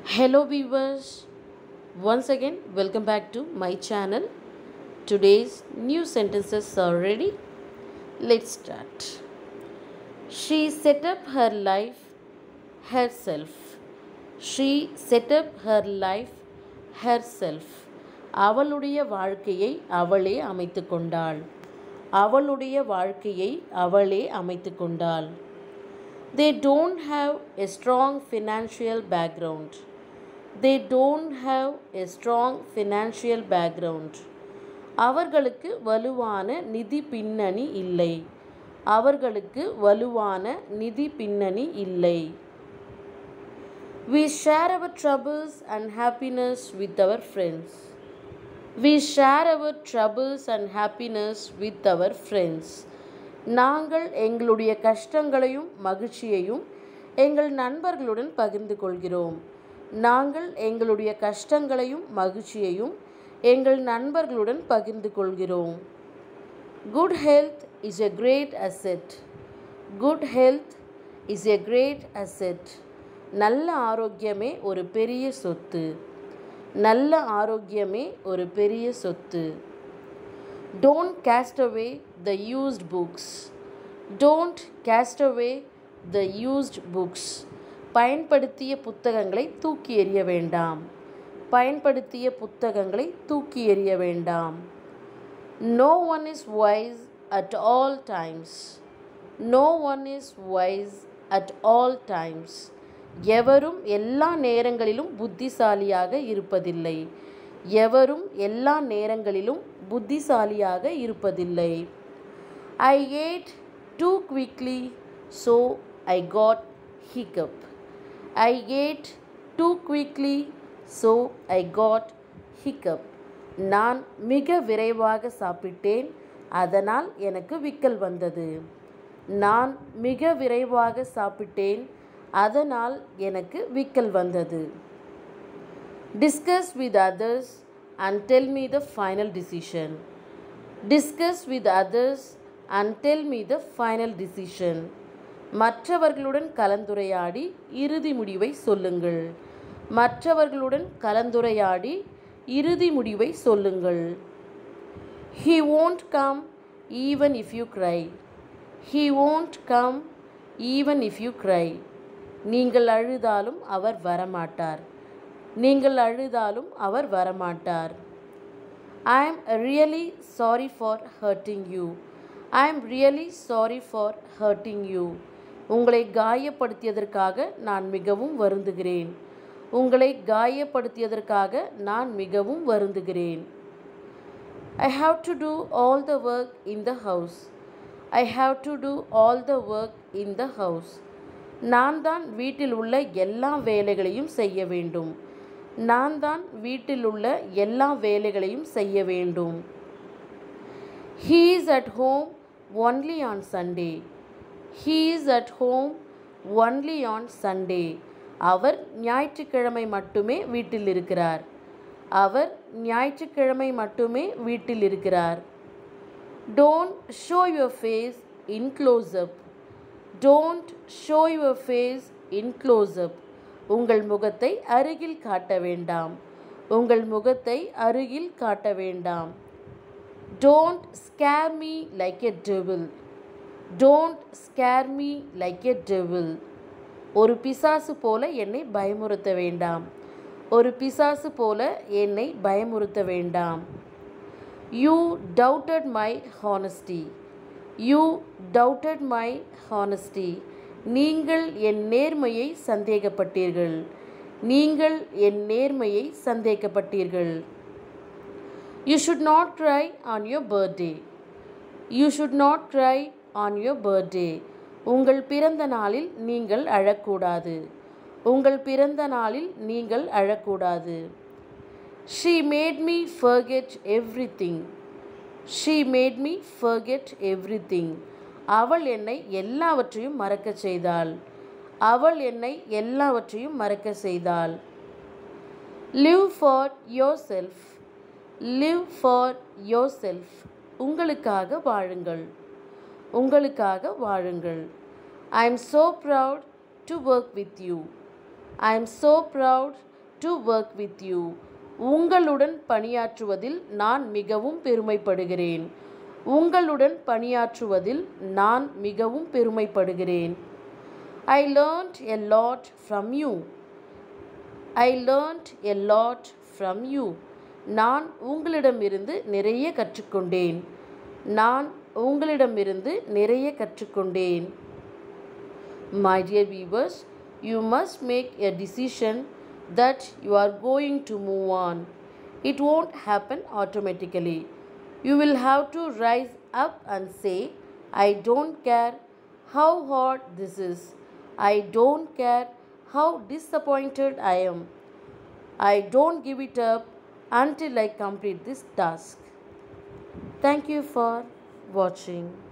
Hello viewers, once again welcome back to my channel. Today's new sentences are ready. Let's start. She set up her life herself. She set up her life herself. அவளுடைய வாழ்க்கையை அவளே அமைத்து கொண்டாள் அவளுடைய வாழ்க்கையை அவளே அமைத்து கொண்டாள் they don't have a strong financial background they don't have a strong financial background அவர்களுக்கு வலுவான நிதி பின்னணி இல்லை அவர்களுக்கு வலுவான நிதி பின்னணி இல்லை we share our troubles and happiness with our friends we share our troubles and happiness with our friends நாங்கள் எங்களுடைய கஷ்டங்களையும் மகிழ்ச்சியையும் எங்கள் நண்பர்களுடன் பகிர்ந்து கொள்கிறோம் நாங்கள் எங்களுடைய கஷ்டங்களையும் மகிழ்ச்சியையும் எங்கள் நண்பர்களுடன் பகிர்ந்து கொள்கிறோம் good health is a great asset good health is a great asset நல்ல ஆரோக்கியமே ஒரு பெரிய சொத்து நல்ல ஆரோக்கியமே ஒரு பெரிய சொத்து don't cast away the used books don't cast away the used books பயன்படுத்திய புத்தகங்களை தூக்கி எறிய வேண்டாம் பயன்படுத்திய புத்தகங்களை தூக்கி எறிய வேண்டாம் no one is wise at all times no one is wise at all times எவரும் எல்லா நேரங்களிலும் புத்திசாலியாக இருப்பதில்லை எவரும் எல்லா நேரங்களிலும் புத்திசாலியாக இருப்பதில்லை I ate too quickly so I got hiccup I ate too quickly so I got hiccup நான் மிக விரைவாக சாப்பிட்டேன் அதனால் எனக்கு விக்கல் வந்தது நான் மிக விரைவாக சாப்பிட்டேன் அதனால் எனக்கு விக்கல் வந்தது discuss with others and tell me the final decision discuss with others and tell me the final decision மற்றவர்களுடன் கலந்துரையாடி இறுதி முடிவை சொல்லுங்கள் மற்றவர்களுடன் கலந்துரையாடி இறுதி முடிவை சொல்லுங்கள் he won't come even if you cry he won't come even if you cry நீங்கள் அழுதாலும் அவர் வரமாட்டார் நீங்கள் அழுதாலும் அவர் வரமாட்டார் I am really sorry for hurting you I am really sorry for hurting you உங்களை காயப்படுத்தியதற்காக நான் மிகவும் வருந்துகிறேன் உங்களை காயப்படுத்தியதற்காக நான் மிகவும் வருந்துகிறேன் I have to do all the work in the house I have to do all the work in the house நான் தான் வீட்டில் உள்ள எல்லா வேலைகளையும் செய்ய வேண்டும் நான் தான் வீட்டில் உள்ள எல்லா வேலைகளையும் செய்ய வேண்டும் he is at home only on Sunday he is at home only on Sunday அவர் ஞாயிற்றுக்கிழமை மட்டுமே வீட்டில் இருக்கிறார் அவர் ஞாயிற்றுக்கிழமை மட்டுமே வீட்டில் இருக்கிறார் don't show your face in closeup don't show your face in closeup உங்கள் முகத்தை அருகில் காட்ட வேண்டாம் உங்கள் முகத்தை அருகில் காட்ட வேண்டாம் don't scare me like a devil don't scare me like a devil ஒரு பிசாசு போல என்னை பயமுறுத்த வேண்டாம் ஒரு பிசாசு போல என்னை பயமுறுத்த வேண்டாம் you doubted my honesty you doubted my honesty நீங்கள் என் நேர்மையை சந்தேகப்பட்டீர்கள் நீங்கள் என் நேர்மையை சந்தேகப்பட்டீர்கள் you should not cry on your birthday you should not cry on your birthday உங்கள் பிறந்த நாளில் நீங்கள் அழக்கூடாது உங்கள் பிறந்த நாளில் நீங்கள் அழக்கூடாது she made me forget everything she made me forget everything அவள் என்னை எல்லாவற்றையும் மறக்க செய்தாள் அவள் என்னை எல்லாவற்றையும் மறக்க செய்தாள் live for yourself live for yourself உங்களுக்காக வாழுங்கள் உங்களுக்காக வாழுங்கள் I am so proud to work with you I am so proud to work with you உங்களுடன் பணியாற்றுவதில் நான் மிகவும் பெருமைப்படுகிறேன் உங்களுடன் பணியாற்றுவதில் நான் மிகவும் பெருமைப்படுகிறேன் I learnt a lot from you I learnt a lot from you நான் உங்களிடமிருந்து நிறைய கற்றுக்கொண்டேன் நான் உங்களிடமிருந்து நிறைய கற்றுக்கொண்டேன் my dear viewers you must make a decision that you are going to move on. It won't happen automatically. You will have to rise up and say, I don't care how hard this is. I don't care how disappointed I am. I don't give it up until I complete this task. Thank you for watching.